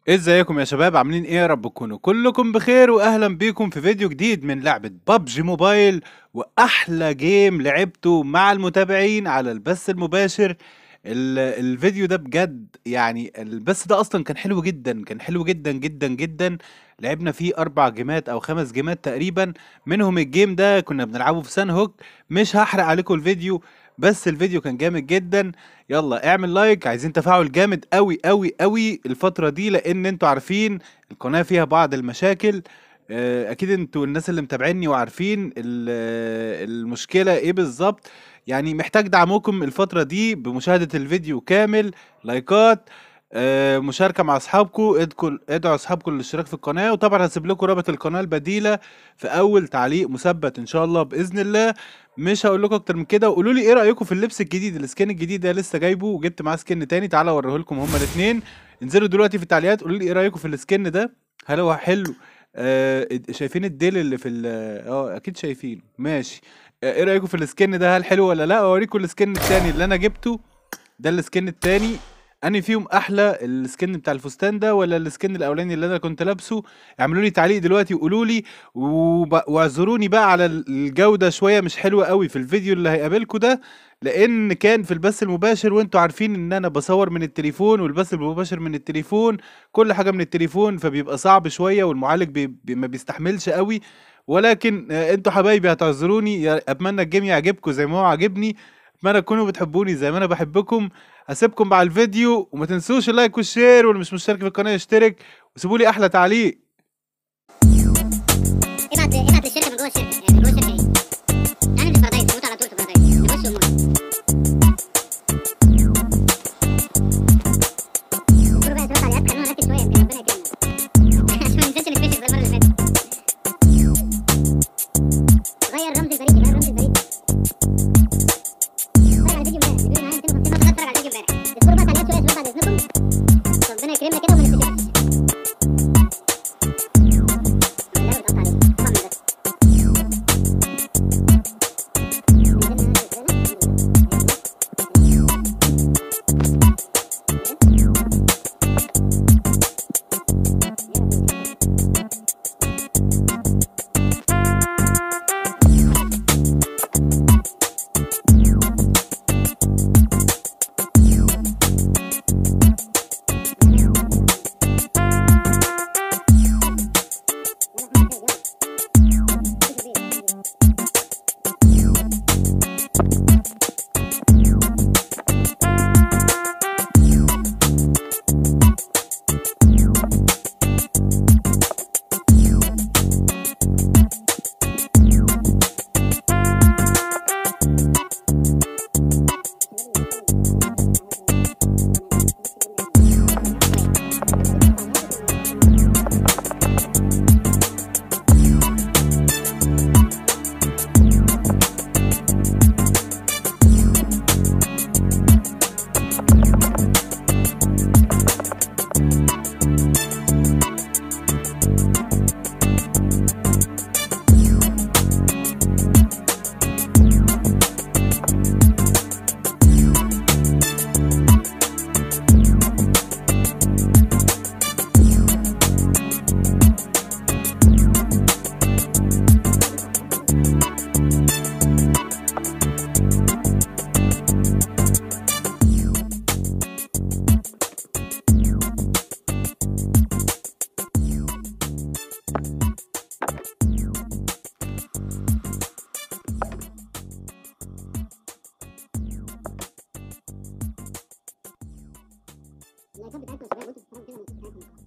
ازيكم يا شباب عاملين ايه يا رب تكونوا كلكم بخير واهلا بيكم في فيديو جديد من لعبة ببجي موبايل واحلى جيم لعبته مع المتابعين على البث المباشر ال- الفيديو ده بجد يعني البث ده اصلا كان حلو جدا كان حلو جدا جدا جدا لعبنا فيه اربع جيمات او خمس جيمات تقريبا منهم الجيم ده كنا بنلعبه في سان هوك مش هحرق عليكم الفيديو بس الفيديو كان جامد جدا يلا اعمل لايك عايزين تفاعل جامد قوي قوي قوي الفترة دي لان انتوا عارفين القناة فيها بعض المشاكل آه، اكيد انتوا الناس اللي متابعيني وعارفين ال- آه، المشكلة ايه بالظبط يعني محتاج دعمكم الفترة دي بمشاهدة الفيديو كامل لايكات آه، مشاركة مع اصحابكم ادخل ادعوا اصحابكم للاشتراك في القناة وطبعا هسيب لكم رابط القناة البديلة في اول تعليق مثبت ان شاء الله باذن الله مش هقول لكم اكتر من كده وقولوا لي ايه رايكم في اللبس الجديد السكين الجديد ده لسه جايبه وجبت معاه سكين تاني تعالى اوريه لكم هما الاثنين انزلوا دلوقتي في التعليقات قولوا لي ايه رايكم في السكين ده هل هو حلو آه شايفين الديل اللي في ال- اه اكيد شايفين ماشي آه ايه رايكم في السكين ده هل حلو ولا لا اوريكم السكين التاني اللي انا جبته ده السكين التاني انهي فيهم احلى السكن بتاع الفستان ده ولا السكن الاولاني اللي انا كنت لابسه اعملوا لي تعليق دلوقتي وقولوا لي وب- واعذروني بقى على الجودة شوية مش حلوة قوي في الفيديو اللي هيقابلكوا ده لان كان في البث المباشر وانتوا عارفين ان انا بصور من التليفون والبث المباشر من التليفون كل حاجة من التليفون فبيبقى صعب شوية والمعالج بي بي ما بيستحملش قوي ولكن آه، انتوا حبايبي هتعذروني يا- اتمنى الجيم يعجبكم زي ما هو عاجبني اتمنى تكونوا بتحبوني زي ما انا بحبكم هسيبكم مع الفيديو وما تنسوش اللايك والشير واللي مش مشترك في القناة يشترك وسيبوا لي احلى تعليق ابعت ابعت للشركه من جوه الشركه يعني من جوه الشركه ايه اعمل في بارادايس نموت على طول في بارادايس نخش ونموت اذكروا بقى شويه تعليقات خلونا نركز شويه يمكن ربنا يكرمنا عشان ما ننساش نتفشخ زي المره اللي فاتت غير رمز البريد غير رمز البريد اتفرج على الفيديو امبارح بيقول معايا 250 نقطه اتفرج على الفيديو امبارح اذكروا بقى تعليقات شويه شباب بعد اذنكم ربنا يكرمنا كده وما نتفشخش اللعبه بتقطع عليك طبعا بس اللايكات بتاعتكم يا شباب وانتوا بتتفرجوا كده اللايكات بتاعتكم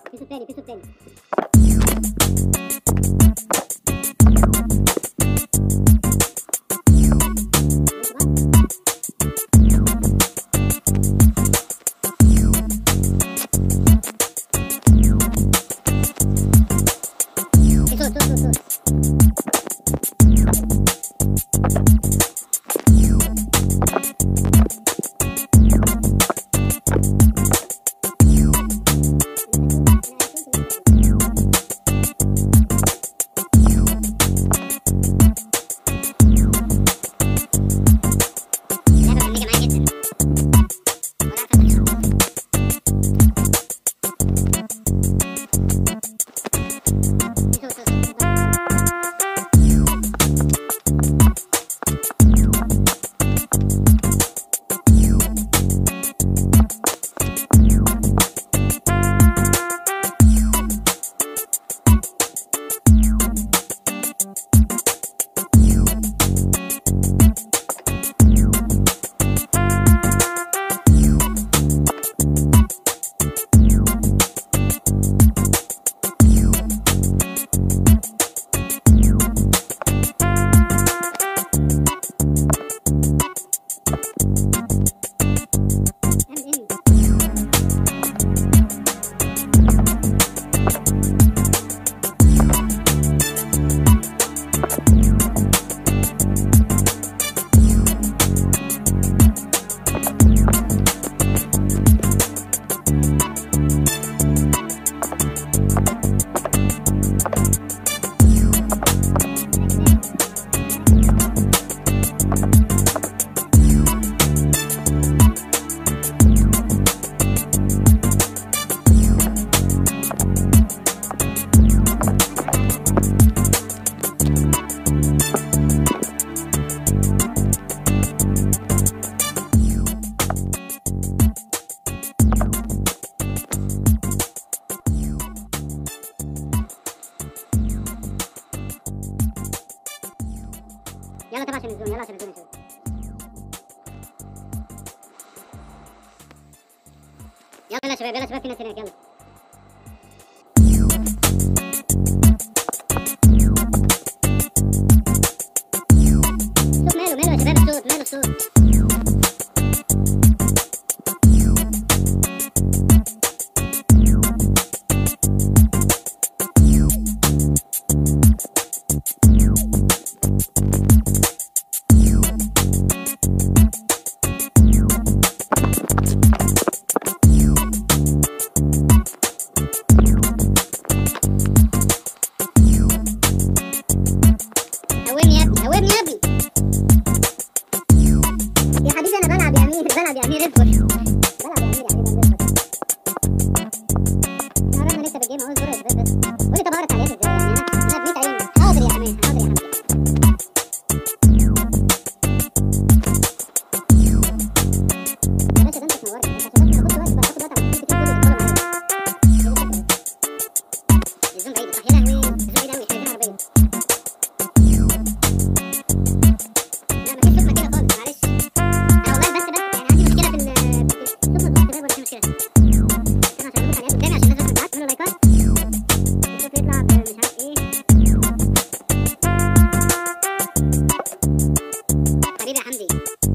في صوت تاني في صوت تاني في صوت صوت صوت صوت لعبة مميزة معايا جدا ولا عارفة أفتح في صوت صوت صوت اعمل ايه يلا طبعا عشان الزون يلا عشان الزون يا شباب يلا يا شباب يلا يا شباب في ناس هناك يلا الصوت ماله ماله يا شباب الصوت ماله الصوت قومني يا ابني قومني يا ابني يا حبيبي انا بلعب يا امير بلعب يا امير اصبر بلعب يا امير يا حبيبي اصبر احنا قربنا نكسب الجيم اهو اصبر بس بس قولي طب هقرا تعليقات ازاي يعني انا انا بنيت عيني حاضر يا حماد حاضر يا حماد يا باشا ده انت تنورني انت عشان بس باخد وقت باخد وقت على الكتير كله بتتفرج عليه الزوم بعيد صح يا لهوي الزوم بعيد قوي احنا عايزين عربيه لا مفيش سخنة كده خالص معلش انا والله بس بس يعني عندي مشكلة في ال في السخنة في الشباب ولا في مشكلة انا عشان ابص عليها قدامي عشان الناس بتبعت تعملوا لايكات الصوت يطلع ب- مش عارف ايه حبيبي يا حمدي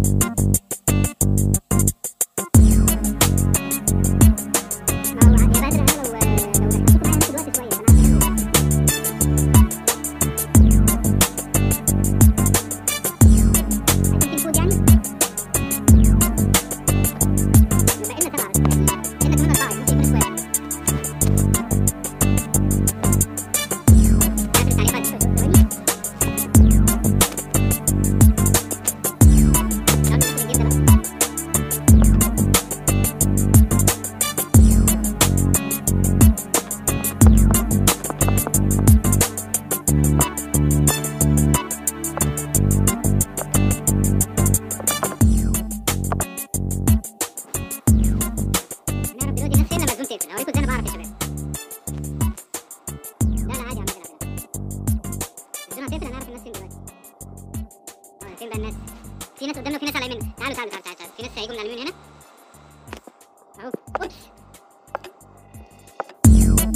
ما هو يا بدر انا لو لو ركزتكم معايا هناخد وقت شوية فانا عارف عايزين تنفوذ يعني؟ يبقى إلنا سبعة بس يعني إلنا كمان أربعة يمكن يكون شوية عارف التعليق بعد شوية ثواني يلا ناخد الجيم ده بقى نعرف دلوقتي نفسي لما الزوم تقفل اوريكم ازاي انا بعرف يا شباب لا لا عادي يا عم الزوم هتقفل هنعرف الناس فين دلوقتي اه فين بقى الناس في ناس قدامنا وفي ناس على يميننا تعالوا تعالوا تعالوا تعالوا في ناس هيجوا من على اليمين هنا اهو اوبس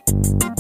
بس